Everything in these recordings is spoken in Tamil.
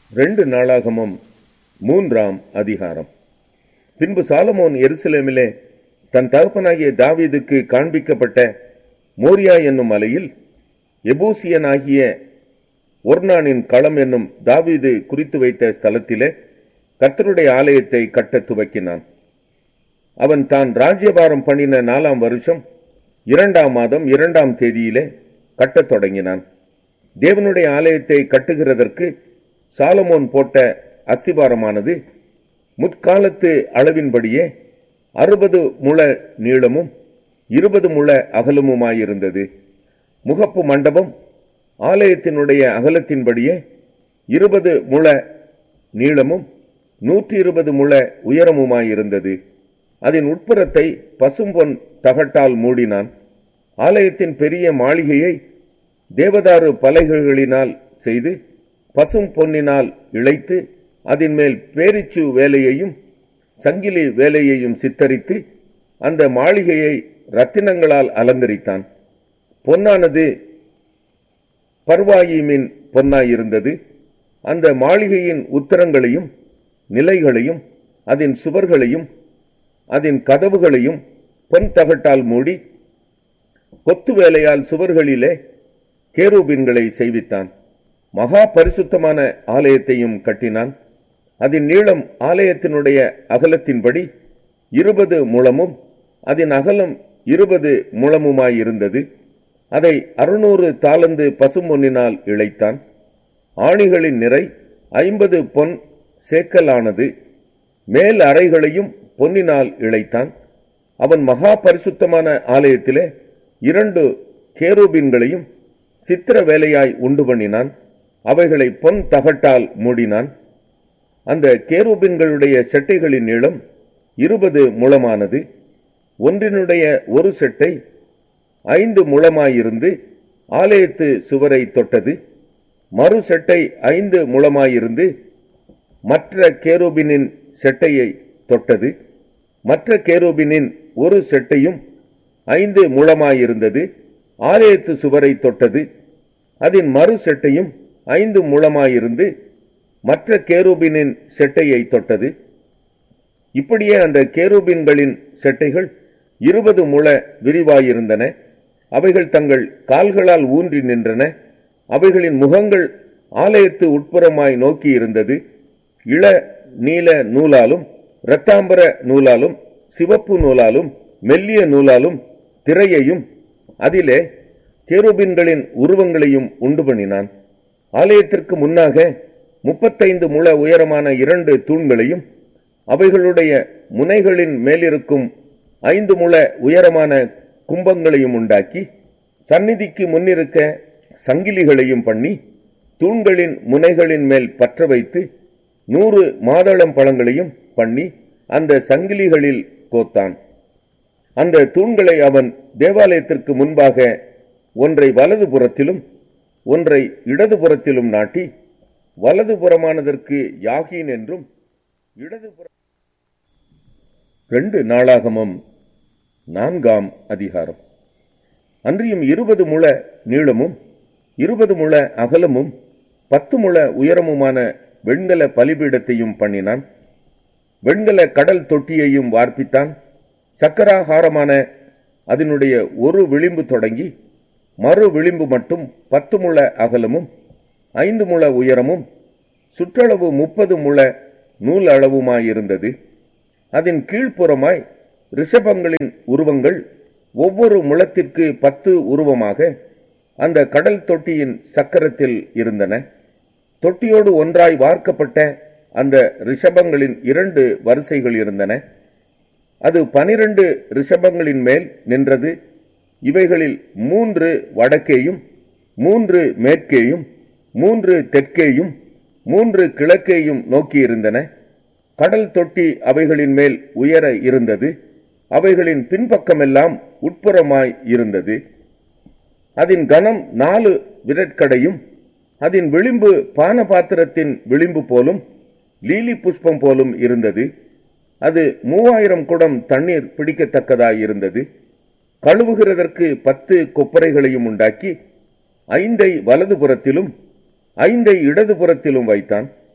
ரெண்டு நாளாகமும் மூன்றாம் அதிகாரம் பின்பு சாலமோன் எருசலேமிலே தன் தகப்பனாகிய தாவீதுக்கு காண்பிக்கப்பட்ட மோரியா என்னும் மலையில் எபூசியனாகிய ஒர்னானின் களம் என்னும் தாவீது குறித்து வைத்த ஸ்தலத்திலே கர்த்தருடைய ஆலயத்தை கட்டத் துவக்கினான் அவன் தான் ராஜ்யபாரம் பண்ணின நாலாம் வருஷம் இரண்டாம் மாதம் இரண்டாம் தேதியிலே கட்டத் தொடங்கினான் தேவனுடைய ஆலயத்தை கட்டுகிறதற்கு சாலமோன் போட்ட அஸ்திபாரமானது முற்காலத்து அளவின்படியே அறுபது முழ நீளமும் இருபது முழ அகலமுமாயிருந்தது முகப்பு மண்டபம் ஆலயத்தினுடைய அகலத்தின்படியே இருபது முழ நீளமும் நூற்றி இருபது முழ உயரமுமாயிருந்தது அதன் உட்புறத்தை பசும்பொன் தகட்டால் மூடினான் ஆலயத்தின் பெரிய மாளிகையை தேவதாரு பலகைகளினால் செய்து பசும் பொன்னினால் இழைத்து அதன் மேல் பேரிச்சு வேலையையும் சங்கிலி வேலையையும் சித்தரித்து அந்த மாளிகையை ரத்தினங்களால் அலங்கரித்தான் பொன்னானது பர்வாயிமின் பொன்னாயிருந்தது அந்த மாளிகையின் உத்தரங்களையும் நிலைகளையும் அதன் சுவர்களையும் அதன் கதவுகளையும் பொன் தகட்டால் மூடி கொத்து வேலையால் சுவர்களிலே கேரூபின்களை செய்வித்தான் மகா பரிசுத்தமான ஆலயத்தையும் கட்டினான் அதன் நீளம் ஆலயத்தினுடைய அகலத்தின்படி இருபது முழமும் அதன் அகலம் இருபது முழமுமாயிருந்தது அதை அறுநூறு தாளந்து பசும்பொன்னினால் இழைத்தான் ஆணிகளின் நிறை ஐம்பது பொன் சேக்கலானது மேல் அறைகளையும் பொன்னினால் இழைத்தான் அவன் மகா பரிசுத்தமான ஆலயத்திலே இரண்டு கேரூபின்களையும் சித்திர வேலையாய் உண்டு பண்ணினான் அவைகளை பொன் தகட்டால் மூடினான் அந்த கேரூபின்களுடைய செட்டைகளின் நீளம் இருபது முழமானது ஒன்றினுடைய ஒரு செட்டை ஐந்து முழமாயிருந்து ஆலயத்து சுவரை தொட்டது மறு செட்டை ஐந்து முழமாயிருந்து மற்ற கேரோபினின் செட்டையை தொட்டது மற்ற கேரோபினின் ஒரு செட்டையும் ஐந்து முழமாயிருந்தது ஆலயத்து சுவரை தொட்டது அதன் மறு செட்டையும் ஐந்து முழமாயிருந்து மற்ற கேரூபினின் செட்டையை தொட்டது இப்படியே அந்த கேரூபின்களின் செட்டைகள் இருபது முழ விரிவாயிருந்தன அவைகள் தங்கள் கால்களால் ஊன்றி நின்றன அவைகளின் முகங்கள் ஆலயத்து உட்புறமாய் நோக்கி இருந்தது இள நீல நூலாலும் இரத்தாம்பர நூலாலும் சிவப்பு நூலாலும் மெல்லிய நூலாலும் திரையையும் அதிலே கேருபின்களின் உருவங்களையும் உண்டு பண்ணினான் ஆலயத்திற்கு முன்னாக முப்பத்தைந்து முழ உயரமான இரண்டு தூண்களையும் அவைகளுடைய முனைகளின் மேலிருக்கும் ஐந்து முழ உயரமான கும்பங்களையும் உண்டாக்கி சந்நிதிக்கு முன்னிருக்க சங்கிலிகளையும் பண்ணி தூண்களின் முனைகளின் மேல் பற்ற வைத்து நூறு மாதளம் பழங்களையும் பண்ணி அந்த சங்கிலிகளில் கோத்தான் அந்த தூண்களை அவன் தேவாலயத்திற்கு முன்பாக ஒன்றை வலது புறத்திலும் ஒன்றை இடதுபுறத்திலும் நாட்டி வலதுபுறமானதற்கு யாகின் என்றும் இடதுபுற ரெண்டு நாளாகமும் நான்காம் அதிகாரம் அன்றியும் இருபது முழ நீளமும் இருபது முழ அகலமும் பத்து முழ உயரமுமான வெண்கல பலிபீடத்தையும் பண்ணினான் வெண்கல கடல் தொட்டியையும் வார்ப்பித்தான் சக்கராகாரமான அதனுடைய ஒரு விளிம்பு தொடங்கி மறு விளிம்பு மட்டும் பத்து முழ அகலமும் ஐந்து முழ உயரமும் சுற்றளவு முப்பது முழ நூல் அளவுமாயிருந்தது அதன் கீழ்ப்புறமாய் ரிஷபங்களின் உருவங்கள் ஒவ்வொரு முழத்திற்கு பத்து உருவமாக அந்த கடல் தொட்டியின் சக்கரத்தில் இருந்தன தொட்டியோடு ஒன்றாய் வார்க்கப்பட்ட அந்த ரிஷபங்களின் இரண்டு வரிசைகள் இருந்தன அது பனிரண்டு ரிஷபங்களின் மேல் நின்றது இவைகளில் மூன்று வடக்கேயும் மூன்று மேற்கேயும் மூன்று தெற்கேயும் மூன்று கிழக்கேயும் நோக்கியிருந்தன கடல் தொட்டி அவைகளின் மேல் உயர இருந்தது அவைகளின் பின்பக்கமெல்லாம் உட்புறமாய் இருந்தது அதன் கனம் நாலு விரட்கடையும் அதன் விளிம்பு பானபாத்திரத்தின் விளிம்பு போலும் லீலி புஷ்பம் போலும் இருந்தது அது மூவாயிரம் குடம் தண்ணீர் பிடிக்கத்தக்கதாய் இருந்தது கழுவுகிறதற்கு பத்து கொப்பரைகளையும் உண்டாக்கி ஐந்தை வலதுபுறத்திலும் ஐந்தை இடதுபுறத்திலும் வைத்தான்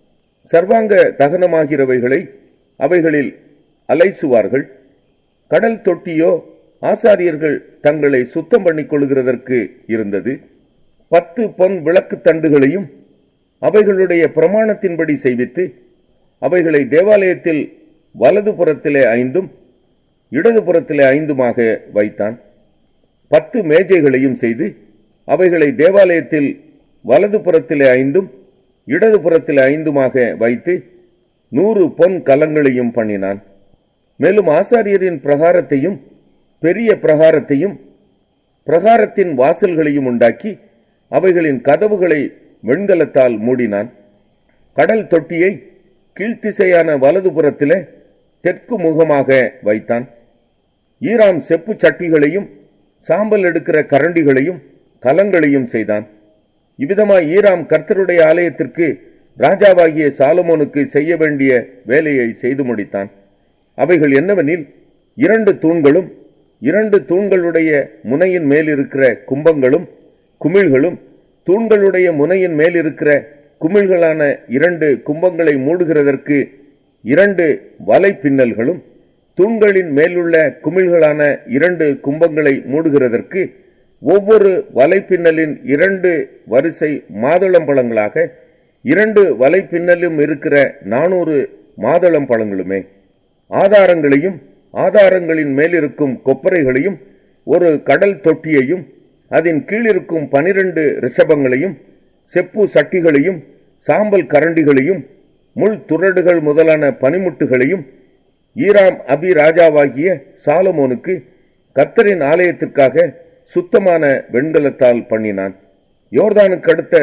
சர்வாங்க தகனமாகிறவைகளை அவைகளில் அலைசுவார்கள் கடல் தொட்டியோ ஆசாரியர்கள் தங்களை சுத்தம் பண்ணிக் கொள்கிறதற்கு இருந்தது பத்து பொன் விளக்கு தண்டுகளையும் அவைகளுடைய பிரமாணத்தின்படி செய்வித்து அவைகளை தேவாலயத்தில் வலது புறத்திலே ஐந்தும் இடது புறத்திலே ஐந்துமாக வைத்தான் பத்து மேஜைகளையும் செய்து அவைகளை தேவாலயத்தில் வலது புறத்திலே ஐந்தும் இடது புறத்திலே ஐந்துமாக வைத்து நூறு பொன் கலங்களையும் பண்ணினான் மேலும் ஆசாரியரின் பிரகாரத்தையும் பெரிய பிரகாரத்தையும் பிரகாரத்தின் வாசல்களையும் உண்டாக்கி அவைகளின் கதவுகளை வெண்கலத்தால் மூடினான் கடல் தொட்டியை கீழ்த்திசையான வலதுபுறத்திலே தெற்கு முகமாக வைத்தான் ஈராம் செப்பு சட்டிகளையும் சாம்பல் எடுக்கிற கரண்டிகளையும் கலங்களையும் செய்தான் இவ்விதமாய் ஈராம் கர்த்தருடைய ஆலயத்திற்கு ராஜாவாகிய சாலமோனுக்கு செய்ய வேண்டிய வேலையை செய்து முடித்தான் அவைகள் என்னவெனில் இரண்டு தூண்களும் இரண்டு தூண்களுடைய முனையின் மேல் இருக்கிற கும்பங்களும் குமிழ்களும் தூண்களுடைய முனையின் மேல் இருக்கிற குமிழ்களான இரண்டு கும்பங்களை மூடுகிறதற்கு இரண்டு வலை பின்னல்களும் தூண்களின் மேலுள்ள குமிழ்களான இரண்டு கும்பங்களை மூடுகிறதற்கு ஒவ்வொரு வலைப்பின்னலின் இரண்டு வரிசை மாதுளம்பழங்களாக இரண்டு வலைப்பின்னலும் இருக்கிற நானூறு மாதுளம் பழங்களுமே ஆதாரங்களையும் ஆதாரங்களின் மேலிருக்கும் கொப்பரைகளையும் ஒரு கடல் தொட்டியையும் அதன் கீழிருக்கும் பனிரெண்டு ரிஷபங்களையும் செப்பு சட்டிகளையும் சாம்பல் கரண்டிகளையும் முள் துரடுகள் முதலான பனிமுட்டுகளையும் ஈராம் அபி ராஜாவாகிய சாலமோனுக்கு கர்த்தரின் ஆலயத்திற்காக சுத்தமான வெண்கலத்தால் பண்ணினான் யோர்தானுக்கு அடுத்த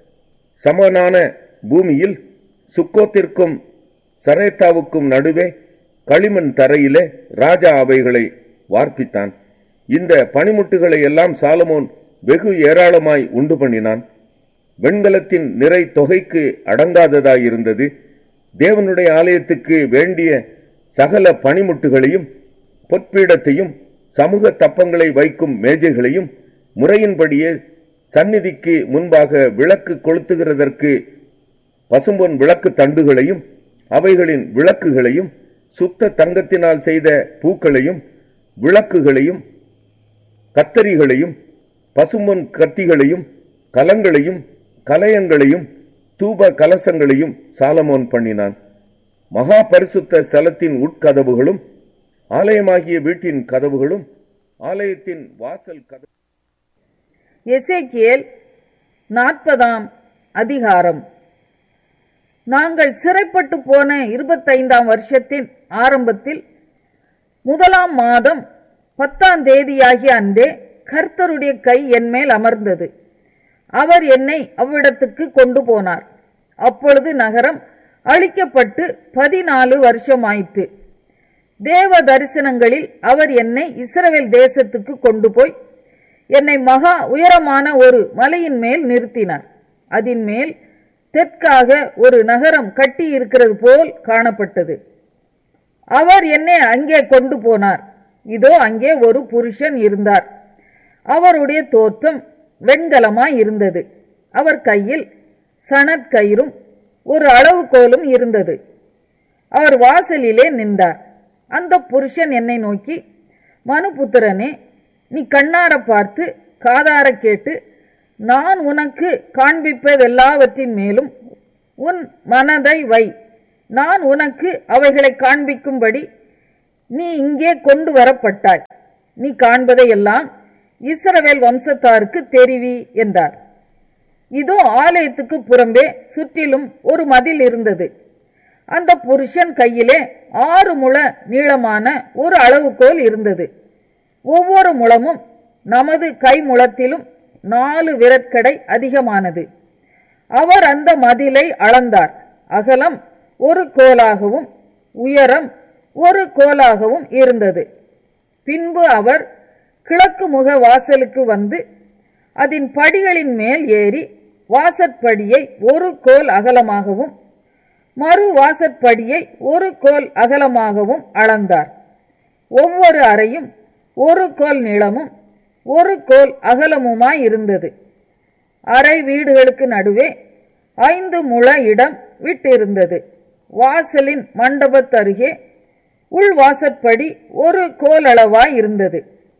சமனான பூமியில் சுக்கோத்திற்கும் சரேத்தாவுக்கும் நடுவே களிமண் தரையிலே ராஜா அவைகளை வார்ப்பித்தான் இந்த பனிமுட்டுகளை எல்லாம் சாலமோன் வெகு ஏராளமாய் உண்டு பண்ணினான் வெண்கலத்தின் நிறை தொகைக்கு அடங்காததாயிருந்தது தேவனுடைய ஆலயத்துக்கு வேண்டிய சகல பனிமுட்டுகளையும் பொற்பீடத்தையும் சமூக தப்பங்களை வைக்கும் மேஜைகளையும் முறையின்படியே சந்நிதிக்கு முன்பாக விளக்கு கொளுத்துகிறதற்கு பசும்பொன் விளக்கு தண்டுகளையும் அவைகளின் விளக்குகளையும் சுத்த தங்கத்தினால் செய்த பூக்களையும் விளக்குகளையும் கத்தரிகளையும் பசும்பொன் கத்திகளையும் கலங்களையும் கலயங்களையும் தூப கலசங்களையும் சாலமோன் பண்ணினான் மகா பரிசுத்த ஸ்தலத்தின் உட்கதவுகளும் ஆலயமாகிய வீட்டின் கதவுகளும் ஆலயத்தின் வாசல் கதவு எசேக்கியேல் நாற்பதாம் அதிகாரம் நாங்கள் சிறைப்பட்டு போன இருபத்தைந்தாம் வருஷத்தின் ஆரம்பத்தில் முதலாம் மாதம் பத்தாம் தேதியாகிய அன்றே கர்த்தருடைய கை என் மேல் அமர்ந்தது அவர் என்னை அவ்விடத்துக்கு கொண்டு போனார் அப்பொழுது நகரம் அழிக்கப்பட்டு பதினாலு வருஷமாயிற்று தேவ தரிசனங்களில் அவர் என்னை இஸ்ரவேல் தேசத்துக்கு கொண்டு போய் என்னை மகா உயரமான ஒரு மலையின் மேல் நிறுத்தினார் அதன் மேல் தெற்காக ஒரு நகரம் கட்டி இருக்கிறது போல் காணப்பட்டது அவர் என்னை அங்கே கொண்டு போனார் இதோ அங்கே ஒரு புருஷன் இருந்தார் அவருடைய தோற்றம் வெண்கலமாய் இருந்தது அவர் கையில் சணற்கயிறும் ஒரு அளவுகோலும் இருந்தது அவர் வாசலிலே நின்றார் அந்த புருஷன் என்னை நோக்கி மனுபுத்திரனே நீ கண்ணார பார்த்து காதார கேட்டு நான் உனக்கு காண்பிப்பதெல்லாவற்றின் மேலும் உன் மனதை வை நான் உனக்கு அவைகளை காண்பிக்கும்படி நீ இங்கே கொண்டு வரப்பட்டாய் நீ காண்பதையெல்லாம் இஸ்ரவேல் வம்சத்தாருக்கு தெரிவி என்றார் இதோ ஆலயத்துக்கு புறம்பே சுற்றிலும் ஒரு மதில் இருந்தது அந்த புருஷன் கையிலே ஆறு முழ நீளமான ஒரு அளவுகோல் இருந்தது ஒவ்வொரு முழமும் நமது கை முழத்திலும் நாலு விரற்கடை அதிகமானது அவர் அந்த மதிலை அளந்தார் அகலம் ஒரு கோலாகவும் உயரம் ஒரு கோலாகவும் இருந்தது பின்பு அவர் கிழக்கு முக வாசலுக்கு வந்து அதன் படிகளின் மேல் ஏறி வாசற்படியை ஒரு கோல் அகலமாகவும் மறு வாசற்படியை ஒரு கோல் அகலமாகவும் அளந்தார் ஒவ்வொரு அறையும் ஒரு கோல் நீளமும் ஒரு கோல் அகலமுமாய் இருந்தது அறை வீடுகளுக்கு நடுவே ஐந்து முழ இடம் விட்டிருந்தது வாசலின் மண்டபத்தருகே உள்வாசற்படி ஒரு கோலளவாய் இருந்தது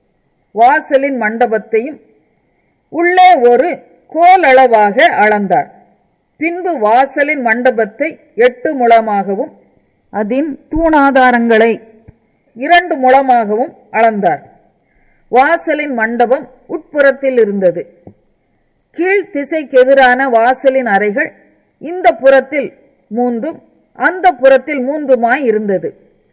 வாசலின் மண்டபத்தையும் உள்ளே ஒரு கோலளவாக அளந்தார் பின்பு வாசலின் மண்டபத்தை எட்டு முழமாகவும் அதன் தூணாதாரங்களை இரண்டு முழமாகவும் அளந்தார் வாசலின் மண்டபம் உட்புறத்தில் இருந்தது கீழ் திசைக்கு எதிரான வாசலின் அறைகள் இந்த புறத்தில் மூன்றும் அந்த புறத்தில் மூன்றுமாய் இருந்தது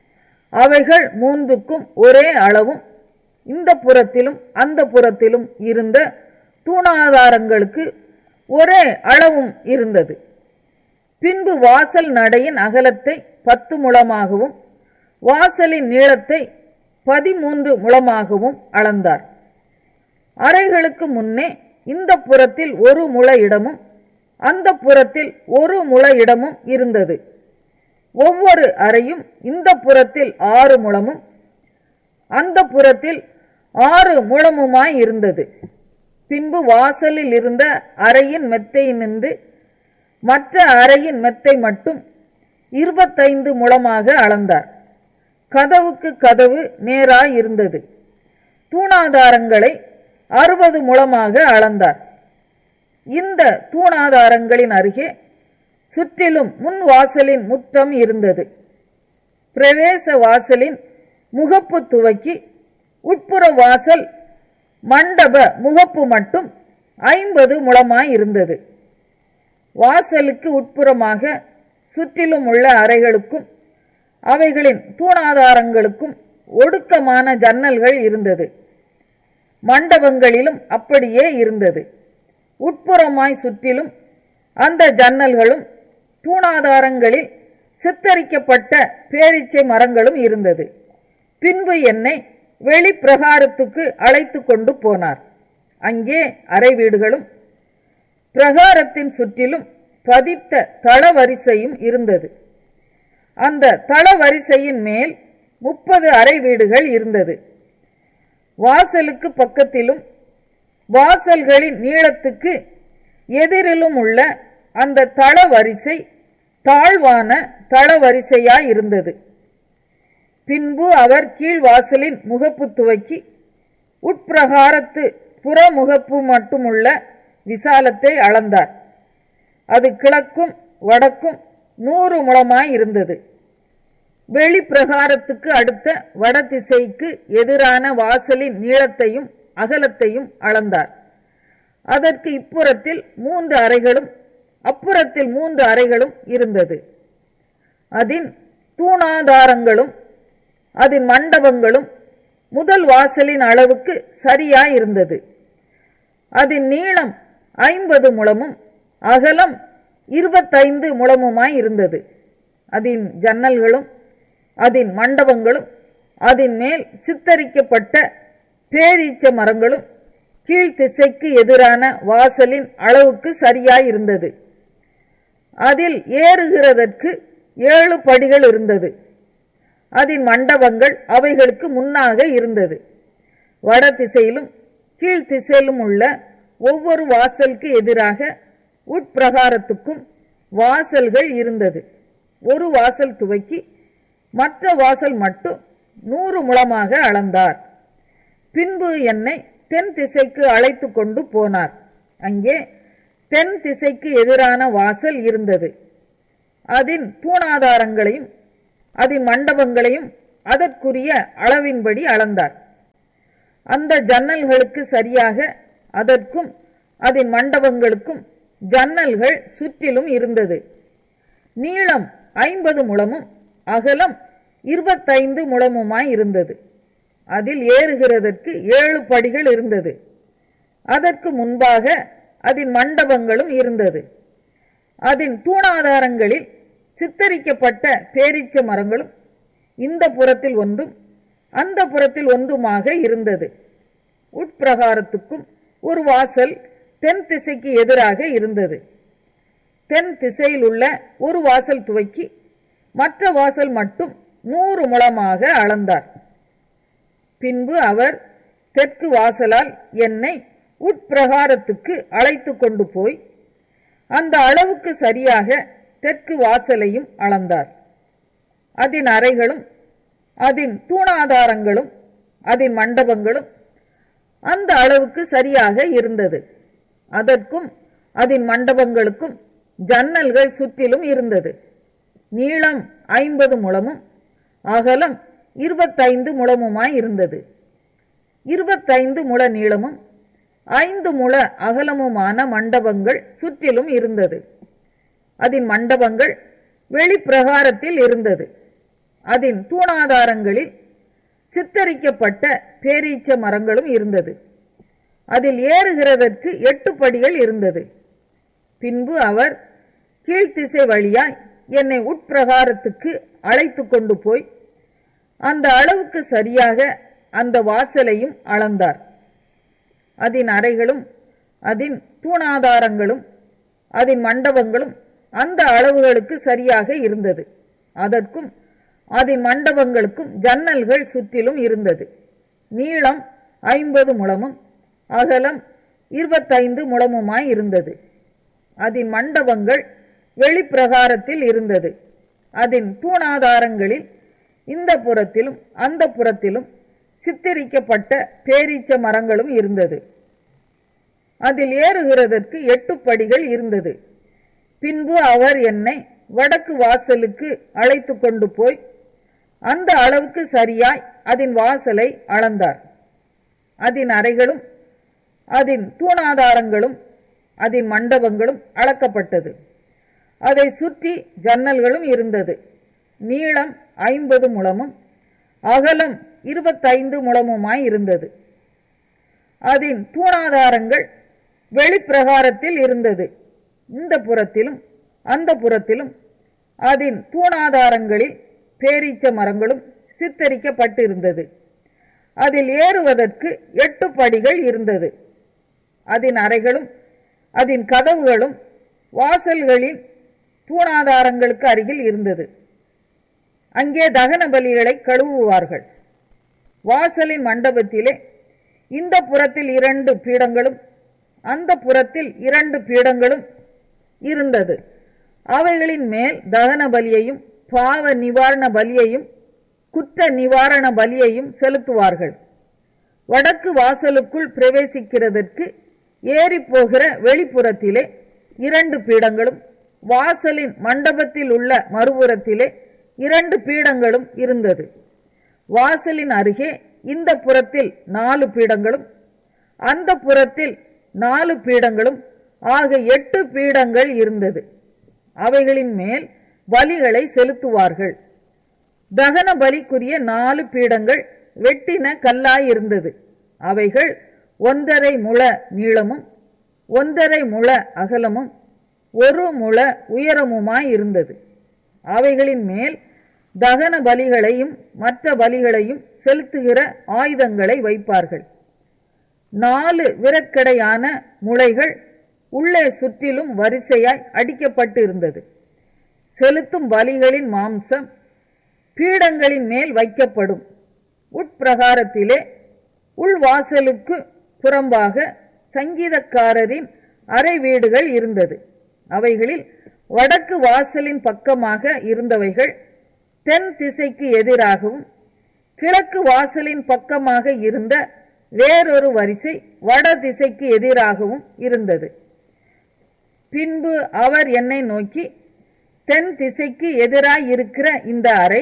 அவைகள் மூன்றுக்கும் ஒரே அளவும் இந்த புறத்திலும் அந்த புறத்திலும் இருந்த தூணாதாரங்களுக்கு ஒரே அளவும் இருந்தது பின்பு வாசல் நடையின் அகலத்தை பத்து முழமாகவும் வாசலின் நீளத்தை பதிமூன்று முழமாகவும் அளந்தார் அறைகளுக்கு முன்னே இந்த புறத்தில் ஒரு முழ இடமும் அந்த புறத்தில் ஒரு முழ இடமும் இருந்தது ஒவ்வொரு அறையும் இந்த புறத்தில் ஆறு முழமும் அந்த புறத்தில் ஆறு முழமுமாய் இருந்தது பின்பு வாசலில் இருந்த அறையின் மெத்தை நின்று மற்ற அறையின் மெத்தை மட்டும் இருபத்தைந்து முழமாக அளந்தார் கதவுக்கு கதவு நேராய் இருந்தது தூணாதாரங்களை அறுபது முழமாக அளந்தார் இந்த தூணாதாரங்களின் அருகே சுற்றிலும் முன் வாசலின் முற்றம் இருந்தது பிரவேச வாசலின் முகப்பு துவக்கி உட்புற வாசல் மண்டப முகப்பு மட்டும் ஐம்பது முழமாய் இருந்தது வாசலுக்கு உட்புறமாக சுற்றிலும் உள்ள அறைகளுக்கும் அவைகளின் தூணாதாரங்களுக்கும் ஒடுக்கமான ஜன்னல்கள் இருந்தது மண்டபங்களிலும் அப்படியே இருந்தது உட்புறமாய் சுற்றிலும் அந்த ஜன்னல்களும் தூணாதாரங்களில் சித்தரிக்கப்பட்ட பேரீச்சை மரங்களும் இருந்தது பின்பு என்னை வெளிப்பிரகாரத்துக்கு அழைத்து கொண்டு போனார் அங்கே அறை வீடுகளும் பிரகாரத்தின் சுற்றிலும் பதித்த தளவரிசையும் இருந்தது அந்த தளவரிசையின் மேல் முப்பது அறை வீடுகள் இருந்தது வாசலுக்கு பக்கத்திலும் வாசல்களின் நீளத்துக்கு எதிரிலும் உள்ள அந்த தளவரிசை தாழ்வான தளவரிசையாய் இருந்தது பின்பு அவர் கீழ்வாசலின் முகப்பு துவக்கி உட்பிரகாரத்து புறமுகப்பு மட்டுமுள்ள விசாலத்தை அளந்தார் அது கிழக்கும் வடக்கும் நூறு முழமாய் இருந்தது வெளிப்பிரகாரத்துக்கு அடுத்த வடதிசைக்கு எதிரான வாசலின் நீளத்தையும் அகலத்தையும் அளந்தார் அதற்கு இப்புறத்தில் மூன்று அறைகளும் அப்புறத்தில் மூன்று அறைகளும் இருந்தது அதன் தூணாதாரங்களும் அதன் மண்டபங்களும் முதல் வாசலின் அளவுக்கு சரியாயிருந்தது அதன் நீளம் ஐம்பது முழமும் அகலம் இருபத்தைந்து முழமுமாய் இருந்தது அதன் ஜன்னல்களும் அதன் மண்டபங்களும் அதன் மேல் சித்தரிக்கப்பட்ட பேரீச்ச மரங்களும் கீழ்த்திசைக்கு எதிரான வாசலின் அளவுக்கு சரியாயிருந்தது அதில் ஏறுகிறதற்கு ஏழு படிகள் இருந்தது அதன் மண்டபங்கள் அவைகளுக்கு முன்னாக இருந்தது வட திசையிலும் கீழ் திசையிலும் உள்ள ஒவ்வொரு வாசலுக்கு எதிராக உட்பிரகாரத்துக்கும் வாசல்கள் இருந்தது ஒரு வாசல் துவக்கி மற்ற வாசல் மட்டும் நூறு முழமாக அளந்தார் பின்பு என்னை தென் திசைக்கு அழைத்து கொண்டு போனார் அங்கே தென் திசைக்கு எதிரான வாசல் இருந்தது அதன் தூணாதாரங்களையும் அதன் மண்டபங்களையும் அதற்குரிய அளவின்படி அளந்தார் அந்த ஜன்னல்களுக்கு சரியாக அதற்கும் அதன் மண்டபங்களுக்கும் ஜன்னல்கள் சுற்றிலும் இருந்தது நீளம் ஐம்பது முழமும் அகலம் இருபத்தைந்து முழமுமாய் இருந்தது அதில் ஏறுகிறதற்கு ஏழு படிகள் இருந்தது அதற்கு முன்பாக அதன் மண்டபங்களும் இருந்தது அதன் தூணாதாரங்களில் சித்தரிக்கப்பட்ட பேரீச்ச மரங்களும் இந்த புறத்தில் ஒன்றும் அந்த புறத்தில் ஒன்றுமாக இருந்தது உட்பிரகாரத்துக்கும் ஒரு வாசல் தென் திசைக்கு எதிராக இருந்தது தென் திசையில் உள்ள ஒரு வாசல் துவக்கி மற்ற வாசல் மட்டும் நூறு முழமாக அளந்தார் பின்பு அவர் தெற்கு வாசலால் என்னை உட்பிரகாரத்துக்கு அழைத்து கொண்டு போய் அந்த அளவுக்கு சரியாக தெற்கு வாசலையும் அளந்தார் அதன் அறைகளும் அதன் தூணாதாரங்களும் அதன் மண்டபங்களும் அந்த அளவுக்கு சரியாக இருந்தது அதற்கும் அதன் மண்டபங்களுக்கும் ஜன்னல்கள் சுற்றிலும் இருந்தது நீளம் ஐம்பது முழமும் அகலம் இருபத்தைந்து முழமுமாய் இருந்தது இருபத்தைந்து முழ நீளமும் ஐந்து முழ அகலமுமான மண்டபங்கள் சுற்றிலும் இருந்தது அதன் மண்டபங்கள் வெளிப்பிரகாரத்தில் இருந்தது அதன் தூணாதாரங்களில் சித்தரிக்கப்பட்ட பேரீச்ச மரங்களும் இருந்தது அதில் ஏறுகிறதற்கு எட்டு படிகள் இருந்தது பின்பு அவர் கீழ்த்திசை வழியாய் என்னை உட்பிரகாரத்துக்கு அழைத்து கொண்டு போய் அந்த அளவுக்கு சரியாக அந்த வாசலையும் அளந்தார் அதன் அறைகளும் அதன் தூணாதாரங்களும் அதன் மண்டபங்களும் அந்த அளவுகளுக்கு சரியாக இருந்தது அதற்கும் அதன் மண்டபங்களுக்கும் ஜன்னல்கள் சுற்றிலும் இருந்தது நீளம் ஐம்பது முழமும் அகலம் இருபத்தைந்து முழமுமாய் இருந்தது அதன் மண்டபங்கள் வெளிப்பிரகாரத்தில் இருந்தது அதன் தூணாதாரங்களில் இந்த புறத்திலும் அந்த புறத்திலும் சித்தரிக்கப்பட்ட பேரீச்ச மரங்களும் இருந்தது அதில் ஏறுகிறதற்கு எட்டு படிகள் இருந்தது பின்பு அவர் என்னை வடக்கு வாசலுக்கு அழைத்து கொண்டு போய் அந்த அளவுக்கு சரியாய் அதன் வாசலை அளந்தார் அதன் அறைகளும் அதன் தூணாதாரங்களும் அதன் மண்டபங்களும் அளக்கப்பட்டது அதை சுற்றி ஜன்னல்களும் இருந்தது நீளம் ஐம்பது முழமும் அகலம் இருபத்தைந்து முழமுமாய் இருந்தது அதன் தூணாதாரங்கள் வெளிப்பிரகாரத்தில் இருந்தது இந்த புறத்திலும் அந்த புறத்திலும் அதன் தூணாதாரங்களில் பேரீச்ச மரங்களும் சித்தரிக்கப்பட்டிருந்தது அதில் ஏறுவதற்கு எட்டு படிகள் இருந்தது அதன் அறைகளும் அதன் கதவுகளும் வாசல்களின் தூணாதாரங்களுக்கு அருகில் இருந்தது அங்கே தகன பலிகளை கழுவுவார்கள் வாசலின் மண்டபத்திலே இந்த புறத்தில் இரண்டு பீடங்களும் அந்த புறத்தில் இரண்டு பீடங்களும் இருந்தது அவைகளின் மேல் தகன பலியையும் பாவ நிவாரண பலியையும் குற்ற நிவாரண பலியையும் செலுத்துவார்கள் வடக்கு வாசலுக்குள் பிரவேசிக்கிறதற்கு ஏறி போகிற வெளிப்புறத்திலே இரண்டு பீடங்களும் வாசலின் மண்டபத்தில் உள்ள மறுபுறத்திலே இரண்டு பீடங்களும் இருந்தது வாசலின் அருகே இந்த புறத்தில் நாலு பீடங்களும் அந்த புறத்தில் நாலு பீடங்களும் ஆக எட்டு பீடங்கள் இருந்தது அவைகளின் மேல் பலிகளை செலுத்துவார்கள் தகன பலிக்குரிய நாலு பீடங்கள் வெட்டின கல்லாய் இருந்தது அவைகள் ஒன்றரை முழ நீளமும் ஒன்றரை முழ அகலமும் ஒரு முழ உயரமுமாய் இருந்தது அவைகளின் மேல் தகன பலிகளையும் மற்ற பலிகளையும் செலுத்துகிற ஆயுதங்களை வைப்பார்கள் நாலு விரக்கடையான முளைகள் உள்ளே சுற்றிலும் வரிசையாய் அடிக்கப்பட்டு இருந்தது செலுத்தும் பலிகளின் மாம்சம் பீடங்களின் மேல் வைக்கப்படும் உட்பிரகாரத்திலே உள்வாசலுக்கு புறம்பாக சங்கீதக்காரரின் அறை வீடுகள் இருந்தது அவைகளில் வடக்கு வாசலின் பக்கமாக இருந்தவைகள் தென் திசைக்கு எதிராகவும் கிழக்கு வாசலின் பக்கமாக இருந்த வேறொரு வரிசை வட திசைக்கு எதிராகவும் இருந்தது பின்பு அவர் என்னை நோக்கி தென் திசைக்கு எதிராய் இருக்கிற இந்த அறை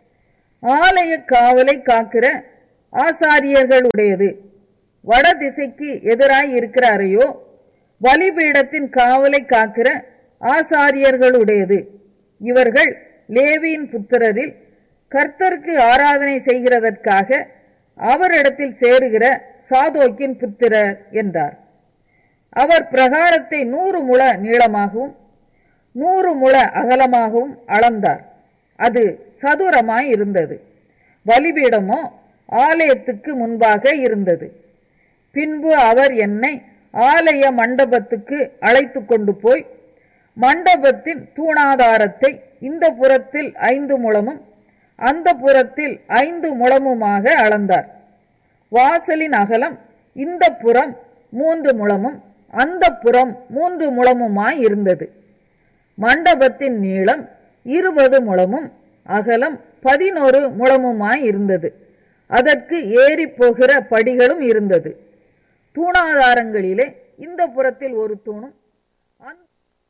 ஆலய காவலை காக்கிற ஆசாரியர்களுடையது வட திசைக்கு எதிராய் இருக்கிற அறையோ பலிபீடத்தின் காவலை காக்கிற ஆசாரியர்களுடையது இவர்கள் லேவியின் புத்திரரில் கர்த்தருக்கு ஆராதனை செய்கிறதற்காக அவரிடத்தில் சேருகிற சாதோக்கின் புத்திரர் என்றார் அவர் பிரகாரத்தை நூறு முழ நீளமாகவும் நூறு முழ அகலமாகவும் அளந்தார் அது சதுரமாய் இருந்தது பலிபீடமோ ஆலயத்துக்கு முன்பாக இருந்தது பின்பு அவர் என்னை ஆலய மண்டபத்துக்கு அழைத்து கொண்டு போய் மண்டபத்தின் தூணாதாரத்தை இந்த புறத்தில் ஐந்து முழமும் அந்த புறத்தில் ஐந்து முழமுமாக அளந்தார் வாசலின் அகலம் இந்த புறம் மூன்று முழமும் அந்த புறம் மூன்று முழமுமாய் இருந்தது மண்டபத்தின் நீளம் இருபது முழமும் அகலம் பதினோரு முழமுமாய் இருந்தது அதற்கு ஏறி போகிற படிகளும் இருந்தது தூணாதாரங்களிலே இந்த புறத்தில் ஒரு தூணும் அந்த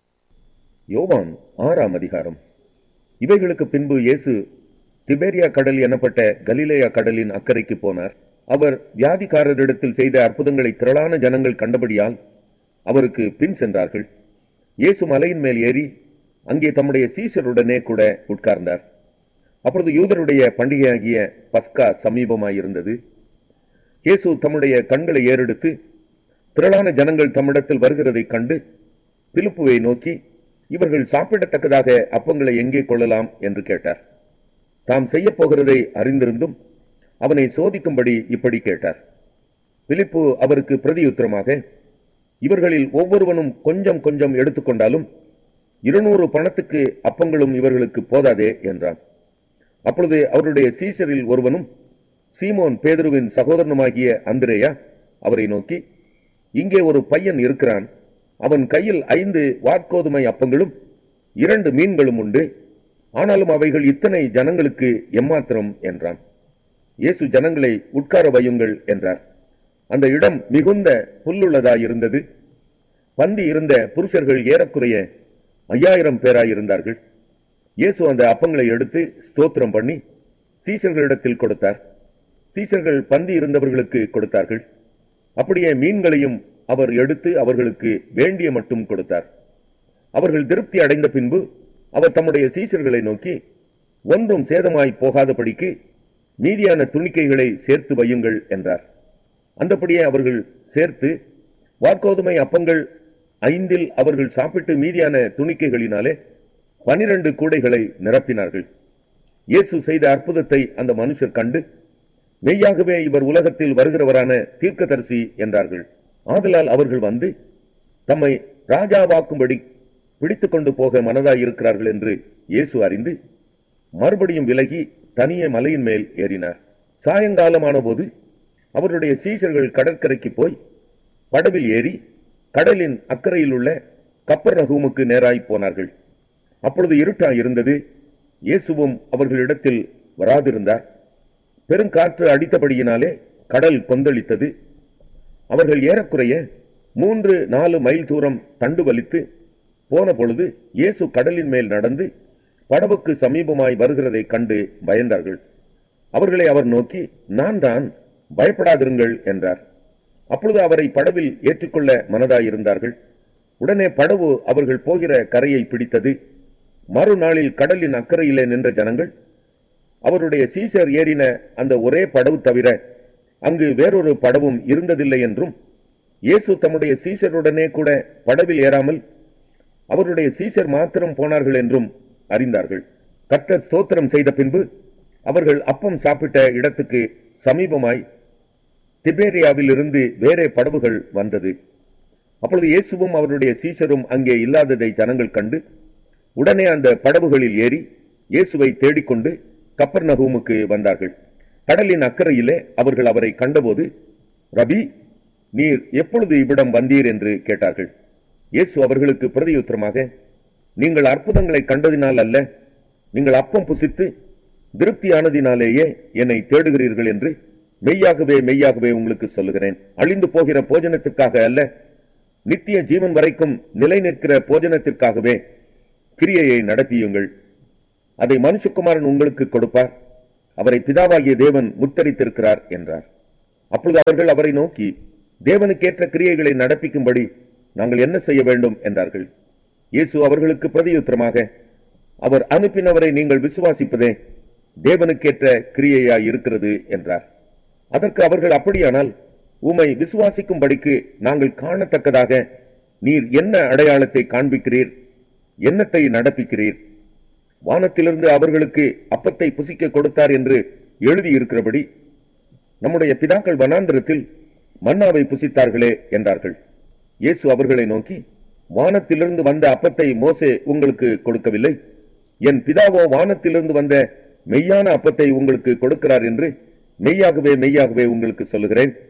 யோவான் ஆறாம் அதிகாரம் இவைகளுக்கு பின்பு இயேசு திபேரியா கடல் எனப்பட்ட கலிலேயா கடலின் அக்கறைக்கு போனார் அவர் வியாதிக்காரரிடத்தில் செய்த அற்புதங்களை திரளான ஜனங்கள் கண்டபடியால் அவருக்கு பின் சென்றார்கள் இயேசு மலையின் மேல் ஏறி அங்கே தம்முடைய சீஷருடனே கூட உட்கார்ந்தார் அப்பொழுது யூதருடைய பண்டிகையாகிய பஸ்கா சமீபமாயிருந்தது இயேசு தம்முடைய கண்களை ஏறெடுத்து திரளான ஜனங்கள் தம்மிடத்தில் வருகிறதைக் கண்டு பிலிப்புவை நோக்கி இவர்கள் சாப்பிடத்தக்கதாக அப்பங்களை எங்கே கொள்ளலாம் என்று கேட்டார் தாம் செய்யப் போகிறதை அறிந்திருந்தும் அவனை சோதிக்கும்படி இப்படி கேட்டார் பிலிப்பு அவருக்கு பிரதியுத்தரமாக இவர்களில் ஒவ்வொருவனும் கொஞ்சம் கொஞ்சம் எடுத்துக்கொண்டாலும் இருநூறு பணத்துக்கு அப்பங்களும் இவர்களுக்கு போதாதே என்றான் அப்பொழுது அவருடைய சீஷரில் ஒருவனும் சீமோன் பேதுருவின் சகோதரனுமாகிய அந்திரேயா அவரை நோக்கி இங்கே ஒரு பையன் இருக்கிறான் அவன் கையில் ஐந்து வாற்கோதுமை அப்பங்களும் இரண்டு மீன்களும் உண்டு ஆனாலும் அவைகள் இத்தனை ஜனங்களுக்கு எம்மாத்திரம் என்றான் இயேசு ஜனங்களை உட்கார வையுங்கள் என்றார் அந்த இடம் மிகுந்த புல்லுள்ளதாயிருந்தது பந்தி இருந்த புருஷர்கள் ஏறக்குறைய ஐயாயிரம் பேராயிருந்தார்கள் இயேசு அந்த அப்பங்களை எடுத்து ஸ்தோத்திரம் பண்ணி சீஷர்களிடத்தில் கொடுத்தார் சீஷர்கள் பந்தி இருந்தவர்களுக்கு கொடுத்தார்கள் அப்படியே மீன்களையும் அவர் எடுத்து அவர்களுக்கு வேண்டிய மட்டும் கொடுத்தார் அவர்கள் திருப்தி அடைந்த பின்பு அவர் தம்முடைய சீஷர்களை நோக்கி ஒன்றும் சேதமாய் போகாதபடிக்கு மீதியான துணிக்கைகளை சேர்த்து வையுங்கள் என்றார் அந்தபடியே அவர்கள் சேர்த்து வார்கோதுமை அப்பங்கள் ஐந்தில் அவர்கள் சாப்பிட்டு மீதியான துணிக்கைகளினாலே பனிரண்டு கூடைகளை நிரப்பினார்கள் இயேசு செய்த அற்புதத்தை அந்த மனுஷர் கண்டு மெய்யாகவே இவர் உலகத்தில் வருகிறவரான தீர்க்கதரிசி என்றார்கள் ஆதலால் அவர்கள் வந்து தம்மை ராஜாவாக்கும்படி பிடித்துக் கொண்டு போக மனதாய் இருக்கிறார்கள் என்று இயேசு அறிந்து மறுபடியும் விலகி தனியே மலையின் மேல் ஏறினார் சாயங்காலமான போது அவருடைய சீஷர்கள் கடற்கரைக்கு போய் படவில் ஏறி கடலின் அக்கறையில் உள்ள கப்பர் நகூமுக்கு நேராய் போனார்கள் அப்பொழுது இருட்டாய் இருந்தது இயேசுவும் அவர்களிடத்தில் வராதிருந்தார் பெருங்காற்று அடித்தபடியினாலே கடல் கொந்தளித்தது அவர்கள் ஏறக்குறைய மூன்று நாலு மைல் தூரம் தண்டு வலித்து போன பொழுது இயேசு கடலின் மேல் நடந்து படவுக்கு சமீபமாய் வருகிறதைக் கண்டு பயந்தார்கள் அவர்களை அவர் நோக்கி நான் தான் பயப்படாதிருங்கள் என்றார் அப்பொழுது அவரை படவில் ஏற்றுக்கொள்ள மனதாயிருந்தார்கள் உடனே படவு அவர்கள் போகிற கரையை பிடித்தது மறுநாளில் கடலின் அக்கறையிலே நின்ற ஜனங்கள் அவருடைய சீஷர் ஏறின அந்த ஒரே படவு தவிர அங்கு வேறொரு படவும் இருந்ததில்லை என்றும் இயேசு தம்முடைய சீஷருடனே கூட படவில் ஏறாமல் அவருடைய சீஷர் மாத்திரம் போனார்கள் என்றும் அறிந்தார்கள் கர்த்தர் ஸ்தோத்திரம் செய்த பின்பு அவர்கள் அப்பம் சாப்பிட்ட இடத்துக்கு சமீபமாய் திபேரியாவில் இருந்து வேறே படவுகள் வந்தது அப்பொழுது இயேசுவும் அவருடைய சீஷரும் அங்கே இல்லாததை ஜனங்கள் கண்டு உடனே அந்த படவுகளில் ஏறி இயேசுவை தேடிக்கொண்டு கப்பர் நகூமுக்கு வந்தார்கள் கடலின் அக்கறையிலே அவர்கள் அவரை கண்டபோது ரபி நீர் எப்பொழுது இவ்விடம் வந்தீர் என்று கேட்டார்கள் இயேசு அவர்களுக்கு பிரதியுத்தரமாக நீங்கள் அற்புதங்களை கண்டதினால் அல்ல நீங்கள் அப்பம் புசித்து திருப்தியானதினாலேயே என்னை தேடுகிறீர்கள் என்று மெய்யாகவே மெய்யாகவே உங்களுக்கு சொல்லுகிறேன் அழிந்து போகிற போஜனத்துக்காக அல்ல நித்திய ஜீவன் வரைக்கும் நிலை நிற்கிற போஜனத்திற்காகவே கிரியையை நடத்தியுங்கள் அதை மனுஷகுமாரன் உங்களுக்கு கொடுப்பார் அவரை பிதாவாகிய தேவன் முத்தரித்திருக்கிறார் என்றார் அப்பொழுது அவர்கள் அவரை நோக்கி தேவனுக்கேற்ற கிரியைகளை நடப்பிக்கும்படி நாங்கள் என்ன செய்ய வேண்டும் என்றார்கள் இயேசு அவர்களுக்கு பிரதியுத்தரமாக அவர் அனுப்பினவரை நீங்கள் விசுவாசிப்பதே தேவனுக்கேற்ற கிரியையாய் இருக்கிறது என்றார் அதற்கு அவர்கள் அப்படியானால் உமை விசுவாசிக்கும்படிக்கு நாங்கள் காணத்தக்கதாக நீர் என்ன அடையாளத்தை காண்பிக்கிறீர் என்னத்தை நடப்பிக்கிறீர் வானத்திலிருந்து அவர்களுக்கு அப்பத்தை புசிக்க கொடுத்தார் என்று எழுதியிருக்கிறபடி நம்முடைய பிதாக்கள் வனாந்திரத்தில் மன்னாவை புசித்தார்களே என்றார்கள் இயேசு அவர்களை நோக்கி வானத்திலிருந்து வந்த அப்பத்தை மோசே உங்களுக்கு கொடுக்கவில்லை என் பிதாவோ வானத்திலிருந்து வந்த மெய்யான அப்பத்தை உங்களுக்கு கொடுக்கிறார் என்று மெய்யாகவே மெய்யாகவே உங்களுக்கு சொல்லுகிறேன்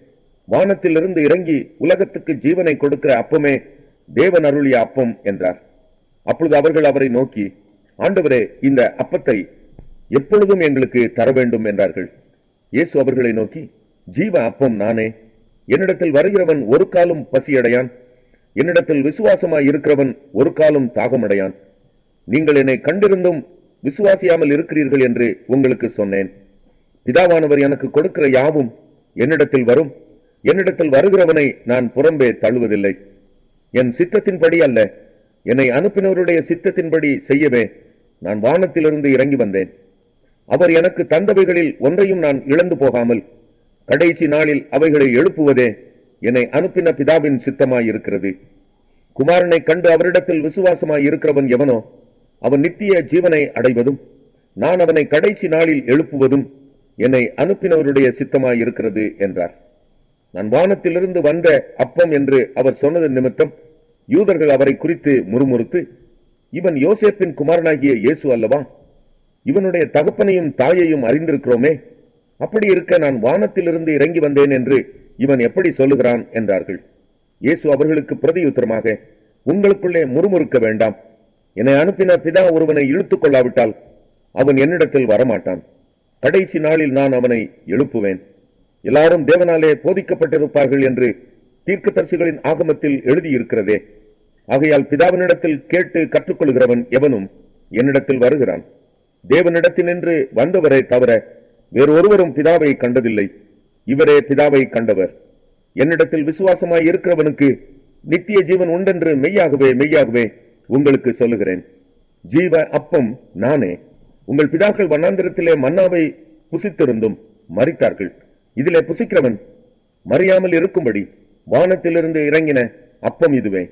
வானத்திலிருந்து இறங்கி உலகத்துக்கு ஜீவனை கொடுக்கிற அப்பமே தேவன் அருளிய அப்பம் என்றார் அப்பொழுது அவர்கள் அவரை நோக்கி ஆண்டவரே இந்த அப்பத்தை எப்பொழுதும் எங்களுக்கு தர வேண்டும் என்றார்கள் இயேசு அவர்களை நோக்கி ஜீவ அப்பம் நானே என்னிடத்தில் வருகிறவன் ஒரு காலும் பசியடையான் என்னிடத்தில் விசுவாசமாய் இருக்கிறவன் ஒரு காலும் தாகமடையான் நீங்கள் என்னை கண்டிருந்தும் விசுவாசியாமல் இருக்கிறீர்கள் என்று உங்களுக்கு சொன்னேன் பிதாவானவர் எனக்கு கொடுக்கிற யாவும் என்னிடத்தில் வரும் என்னிடத்தில் வருகிறவனை நான் புறம்பே தள்ளுவதில்லை என் சித்தத்தின்படி அல்ல என்னை அனுப்பினவருடைய சித்தத்தின்படி செய்யவே நான் வானத்திலிருந்து இறங்கி வந்தேன் அவர் எனக்கு தந்தவைகளில் ஒன்றையும் நான் இழந்து போகாமல் கடைசி நாளில் அவைகளை எழுப்புவதே என்னை அனுப்பின பிதாவின் சித்தமாயிருக்கிறது குமாரனை கண்டு அவரிடத்தில் விசுவாசமாய் இருக்கிறவன் எவனோ அவன் நித்திய ஜீவனை அடைவதும் நான் அவனை கடைசி நாளில் எழுப்புவதும் என்னை அனுப்பினவருடைய சித்தமாய் இருக்கிறது என்றார் நான் வானத்திலிருந்து வந்த அப்பம் என்று அவர் சொன்னது நிமித்தம் யூதர்கள் அவரை குறித்து முறுமுறுத்து இவன் யோசேப்பின் குமாரனாகிய இயேசு அல்லவா இவனுடைய தகப்பனையும் தாயையும் அறிந்திருக்கிறோமே அப்படி இருக்க நான் வானத்திலிருந்து இறங்கி வந்தேன் என்று இவன் எப்படி சொல்லுகிறான் என்றார்கள் இயேசு அவர்களுக்கு பிரதியுத்தரமாக உங்களுக்குள்ளே முறுமுறுக்க வேண்டாம் என்னை அனுப்பின பிதா ஒருவனை இழுத்துக் கொள்ளாவிட்டால் அவன் என்னிடத்தில் வரமாட்டான் கடைசி நாளில் நான் அவனை எழுப்புவேன் எல்லாரும் தேவனாலே போதிக்கப்பட்டிருப்பார்கள் என்று தீர்க்கதரிசிகளின் ஆகமத்தில் எழுதியிருக்கிறதே ஆகையால் பிதாவினிடத்தில் கேட்டு கற்றுக்கொள்கிறவன் எவனும் என்னிடத்தில் வருகிறான் தேவனிடத்தினின்று வந்தவரை தவிர வேறொருவரும் பிதாவை கண்டதில்லை இவரே பிதாவை கண்டவர் என்னிடத்தில் விசுவாசமாய் இருக்கிறவனுக்கு நித்திய ஜீவன் உண்டென்று மெய்யாகவே மெய்யாகவே உங்களுக்கு சொல்லுகிறேன் ஜீவ அப்பம் நானே உங்கள் பிதாக்கள் வண்ணாந்திரத்திலே மன்னாவை புசித்திருந்தும் மறித்தார்கள் இதிலே புசிக்கிறவன் மறியாமல் இருக்கும்படி வானத்திலிருந்து இறங்கின அப்பம் இதுவே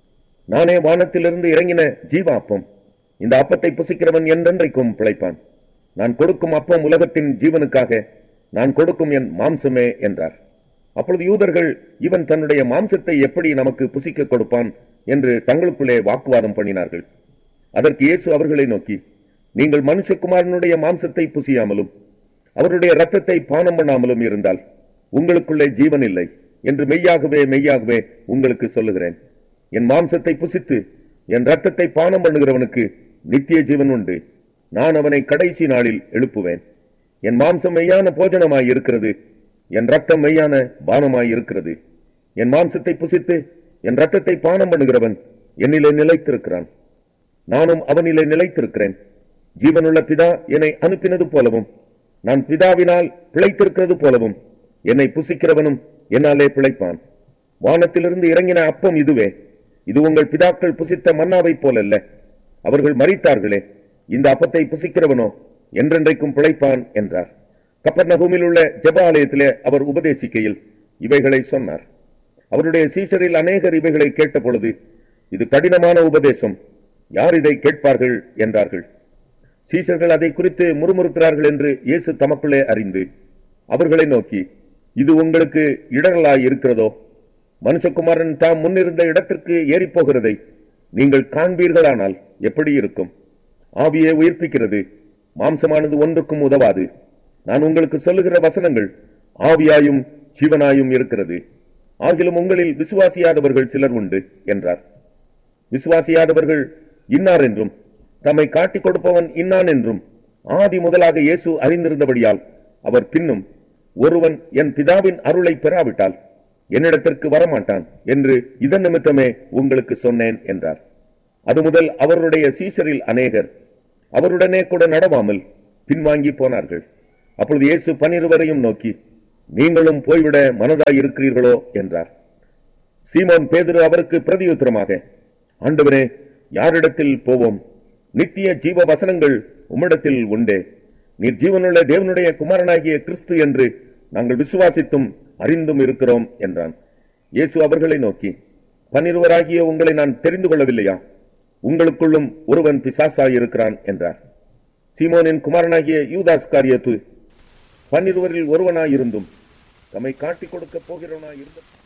நானே வானத்திலிருந்து இறங்கின ஜீவ அப்பம் இந்த அப்பத்தை புசிக்கிறவன் என்றென்றைக்கும் பிழைப்பான் நான் கொடுக்கும் அப்பம் உலகத்தின் ஜீவனுக்காக நான் கொடுக்கும் என் மாம்சமே என்றார் அப்பொழுது யூதர்கள் இவன் தன்னுடைய மாம்சத்தை எப்படி நமக்கு புசிக்க கொடுப்பான் என்று தங்களுக்குள்ளே வாக்குவாதம் பண்ணினார்கள் அதற்கு இயேசு அவர்களை நோக்கி நீங்கள் மனுஷகுமாரனுடைய மாம்சத்தை புசியாமலும் அவருடைய ரத்தத்தை பானம் பண்ணாமலும் இருந்தால் உங்களுக்குள்ளே ஜீவன் இல்லை என்று மெய்யாகவே மெய்யாகவே உங்களுக்கு சொல்லுகிறேன் என் மாம்சத்தை புசித்து என் ரத்தத்தை பானம் பண்ணுகிறவனுக்கு நித்திய ஜீவன் உண்டு நான் அவனை கடைசி நாளில் எழுப்புவேன் என் மாம்சம் மெய்யான போஜனமாய் இருக்கிறது என் ரத்தம் மெய்யான பானமாய் இருக்கிறது என் மாம்சத்தை புசித்து என் ரத்தத்தை பானம் பண்ணுகிறவன் என்னிலே நிலைத்திருக்கிறான் நானும் அவனிலே நிலைத்திருக்கிறேன் ஜீவனுள்ள பிதா என்னை அனுப்பினது போலவும் நான் பிதாவினால் பிழைத்திருக்கிறது போலவும் என்னை புசிக்கிறவனும் என்னாலே பிழைப்பான் வானத்திலிருந்து இறங்கின அப்பம் இதுவே இது உங்கள் பிதாக்கள் புசித்த மன்னாவைப் போலல்ல அவர்கள் மறித்தார்களே இந்த அப்பத்தை புசிக்கிறவனோ என்றென்றைக்கும் பிழைப்பான் என்றார் கப்பர் நகூமில் உள்ள ஜெப ஆலயத்திலே அவர் உபதேசிக்கையில் இவைகளை சொன்னார் அவருடைய சீஷரில் அநேகர் இவைகளை கேட்ட பொழுது இது கடினமான உபதேசம் யார் இதை கேட்பார்கள் என்றார்கள் சீஷர்கள் அதை குறித்து முறுமுறுக்கிறார்கள் என்று இயேசு தமக்குள்ளே அறிந்து அவர்களை நோக்கி இது உங்களுக்கு இடரலாய் இருக்கிறதோ மனுஷகுமாரன் தாம் முன்னிருந்த இடத்திற்கு ஏறி போகிறதை நீங்கள் காண்பீர்களானால் எப்படி இருக்கும் ஆவியை உயிர்ப்பிக்கிறது மாம்சமானது ஒன்றுக்கும் உதவாது நான் உங்களுக்கு சொல்லுகிற வசனங்கள் ஆவியாயும் ஜீவனாயும் இருக்கிறது ஆகிலும் உங்களில் விசுவாசியாதவர்கள் சிலர் உண்டு என்றார் விசுவாசியாதவர்கள் இன்னார் என்றும் தம்மை காட்டிக் கொடுப்பவன் இன்னான் என்றும் ஆதி முதலாக இயேசு அறிந்திருந்தபடியால் அவர் பின்னும் ஒருவன் என் பிதாவின் அருளை பெறாவிட்டால் என்னிடத்திற்கு வரமாட்டான் என்று இதன் நிமித்தமே உங்களுக்கு சொன்னேன் என்றார் அது முதல் அவருடைய சீஷரில் அநேகர் அவருடனே கூட நடவாமல் பின்வாங்கி போனார்கள் அப்பொழுது இயேசு பன்னிருவரையும் நோக்கி நீங்களும் போய்விட மனதாய் இருக்கிறீர்களோ என்றார் சீமோன் பேதுரு அவருக்கு பிரதியுத்தரமாக ஆண்டவரே யாரிடத்தில் போவோம் நித்திய ஜீவ வசனங்கள் உம்மிடத்தில் உண்டே நீர் ஜீவனுள்ள தேவனுடைய குமாரனாகிய கிறிஸ்து என்று நாங்கள் விசுவாசித்தும் அறிந்தும் இருக்கிறோம் என்றான் இயேசு அவர்களை நோக்கி பன்னிருவராகிய உங்களை நான் தெரிந்து கொள்ளவில்லையா உங்களுக்குள்ளும் ஒருவன் பிசாசாயிருக்கிறான் என்றார் சீமோனின் குமாரனாகிய யூதாஸ் காரியத்து பன்னிருவரில் ஒருவனாயிருந்தும் தம்மை காட்டிக் கொடுக்க போகிறவனாயிருந்தும்